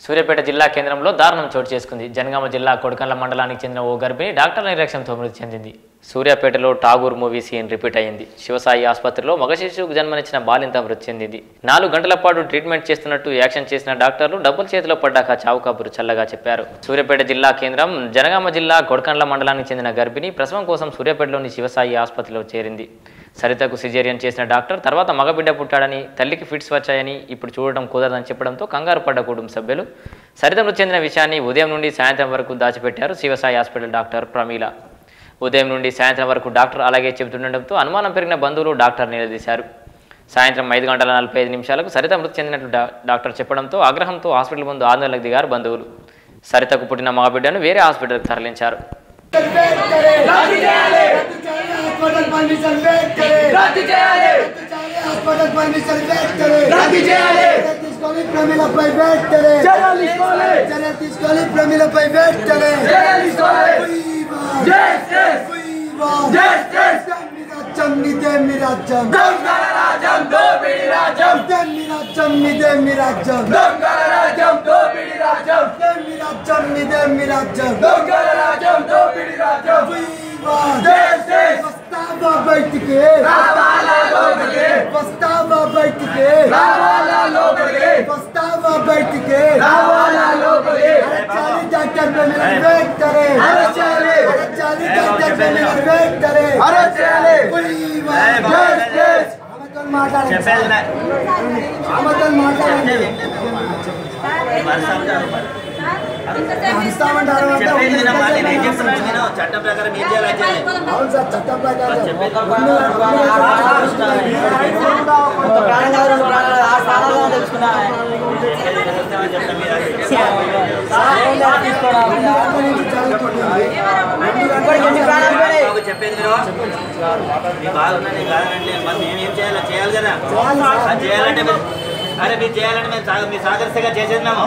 సూర్యాపేట జిల్లా కేంద్రంలో దారుణం చోటు చేసుకుంది జనగామ జిల్లా కొడకండ్ల మండలానికి చెందిన ఓ గర్భిణి డాక్టర్ల నిర్లక్ష్యంతో మృతి చెందింది సూర్యాపేటలో ఠాగూర్ మూవీ సీన్ రిపీట్ అయింది శివసాయి ఆసుపత్రిలో మగ శిశువుకు జన్మనిచ్చిన బాలింత మృతి చెందింది నాలుగు గంటల పాటు ట్రీట్మెంట్ చేస్తున్నట్టు యాక్షన్ చేసిన డాక్టర్లు డబ్బుల చేతిలో పడ్డాక చావు కబురు చల్లగా చెప్పారు సూర్యాపేట జిల్లా కేంద్రం జనగామ జిల్లా కొడకండ్ల మండలానికి చెందిన గర్భిణి ప్రసవం కోసం సూర్యాపేటలోని శివసాయి ఆసుపత్రిలో చేరింది సరితకు సిజేరియన్ చేసిన డాక్టర్ తర్వాత మగబిడ్డ పుట్టాడని తల్లికి ఫిట్స్ వచ్చాయని ఇప్పుడు చూడడం కుదరదని చెప్పడంతో కంగారు పడ్డ కుటుంబ సభ్యులు సరిత మృతి చెందిన విషయాన్ని ఉదయం నుండి సాయంత్రం వరకు దాచిపెట్టారు శివసాయి హాస్పిటల్ డాక్టర్ ప్రమీల ఉదయం నుండి సాయంత్రం వరకు డాక్టర్ అలాగే చెబుతుండటంతో అనుమానం పెరిగిన బంధువులు డాక్టర్ నిలదీశారు సాయంత్రం ఐదు గంటల నలభై ఐదు నిమిషాలకు సరిత మృతి చెందినట్లు డా డాక్టర్ చెప్పడంతో ఆగ్రహంతో హాస్పిటల్ ముందు ఆందోళనకు దిగారు బంధువులు సరితకు పుట్టిన మగబిడ్డను వేరే హాస్పిటల్కి తరలించారు హాస్పిటల్ పర్మిషన్ వెయిట్ करे రద్దు చేయాలి హాస్పిటల్ పర్మిషన్ వెయిట్ करे రద్దు చేయాలి తీసుకొని ప్రమిలపై వెయిట్ करे చర్యలు తీసుకోవాలి చర్యలు తీసుకొని ప్రమిలపై వెయిట్ करे చర్యలు తీసుకోవాలి జస్టిస్ జస్టిస్ రాజ్యం నిదే మీ రాజ్యం దొంగల రాజ్యం దోపిడి రాజ్యం ఇదే మీ రాజ్యం నిదే మీ రాజ్యం దొంగల రాజ్యం దోపిడి రాజ్యం ఇదే మీ రాజ్యం నిదే మీ రాజ్యం దొంగల రాజ్యం దోపిడి రాజ్యం జస్టిస్ వస్తావా బయటికి రావాలా లోపలికి వస్తావా బయటికి రావాలా లోపలికి వస్తావా బయటికి రావాలా లోపలికి चालीस डॉक्टर पे मेरा वेट करे अरेस्ट చేయాలి चालीस डॉक्टर पे मेरा वेट करे అరెస్ట్ చేయాలి జస్టిస్ ఆమెతో మాట్లాడండి ఆమెతో మాట్లాడండి ఇస్తామంటారు అంటే చెప్పేది వినమ్మా, నేను ఏం చెప్తున్నాను విను. చట్టం ప్రకారం ఏం చేయాలో అది చేయాలి. అవును సార్ చట్టం ప్రకారం చెప్తాను మీరు అది. బాబు చెప్పేది విను. మీ బాగున్నా నేను కాదనంటే మరి మేము ఏం చేయాలో చేయాలి కదా అది చేయాలంటే మీరు- అరే మీరు చేయాలంటే మేము సాగ- మీరు సహకరిస్తేగా చేసేది మేము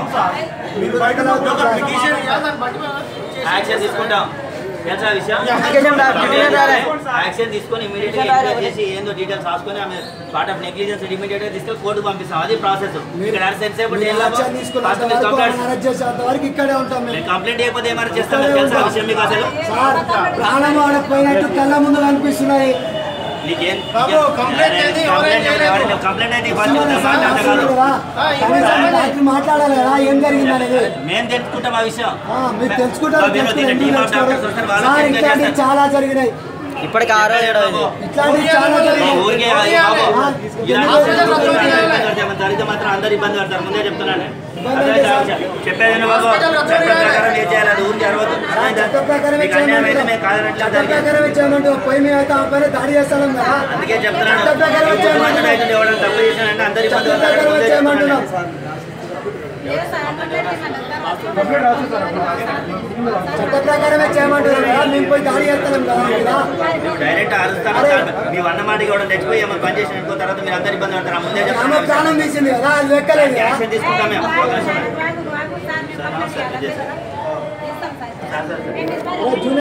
యాక్షన్ తీసుకుంటాం తెలుసా ఆ విషయం యాక్షన్ తీసుకొని ఇమీడియట్ గా ఎంక్వైరీ చేసి ఏందో డీటెయిల్స్ రాసుకొని ఆమె పార్ట్ ఆఫ్ నెగ్లిజెన్స్ ఇమీడియట్ గా తీసుకొని కోర్టు పంపిస్తాం అది ప్రాసెస్ ఇక్కడ ఎంతసేపు అరెస్ట్ చేసేంత వరకు ఇక్కడే ఉంటాం మేము కంప్లైంట్ చేయకపోతే ఏమైనా చేస్తాం తెలుసా ఆ విషయం మీకు అసలు సార్ ప్రాణం ఆడకపోయినట్టు కళ్ళ ముందు కనిపిస్తున్నాయి నీకేం కంప్లైంట్ అయితే ఎవరైనా చేయలేదు. కంప్లైంట్ అయితే ఫస్ట్ మాట్లాడాలి కదా కనీసం డాక్టర్ మాట్లాడాలి కదా ఏం జరిగింది అనేది మేము తెలుసుకుంటాం ఆ విషయం ఆ, మీరు తెలుసుకుంటారు మీరు తెలుసుకుని టీమ్ ఎందుకు ఆఫ్ డాక్టర్స్ వస్తారు వాళ్ళు సార్ చెక్ ఇట్లాంటివి చేస్తారు. చాలా జరిగినాయి ఇప్పటికి ఆరో ఏడో ఇది ఇట్లాంటివి చాలా మా జరిగినాయి ఊరికే కాదు బాబు. ఆ, ఇలాంటి ఎందుకు ఇబ్బంది జరిగినాయి? పడతారు. జరిగితే మాత్రం అందరు ఇబ్బంది పడతారు ముందే చెప్తున్నాను అదే చెప్పేది విను బాబు చట్టం ప్రకారం ఏం చేయాలి అది ఊరికి అరవద్దు చట్ట ప్రకారమే మీకు అన్యాయం అయితే మేము కాదనట్లేదు చట్ట జరిగింది. ప్రకారమే చేయమంటే పోయి మేము అయితే ఆ పైన దాడి చేస్తాం కదా అందుకే చెప్తున్నాను చట్ట ప్రకారమే ఇప్పుడు చేయమంటున్నాం అయితే ఎవరైనా తప్పు చేసినారంటే అందరు చట్ట ఇబ్బంది పడతారు ప్రకారమే ముందే చేయమంటున్నాం చెప్తున్నాను. చట్ట ప్రకారమే చేయమంటున్నాం కదా మేము పోయి దాడి చేస్తాం కదా ఇక్కడ. నువ్వు డైరెక్ట్ అరుస్తాను మీ అన్న మాటకి కూడా తెచ్చిపోయి ఏమైనా పని చేసిన అనుకో తర్వాత మీరు అందరు ఇబ్బంది పడతారు ముందే ఆమె చెప్తున్నాను ప్రాణం తీసింది కదా అది లెక్కలేదు కదా యాక్షన్ తీసుకుంటాం మేము అవకాశం ఉంది. చేస్తాం సార్ సార్, సార్. మేము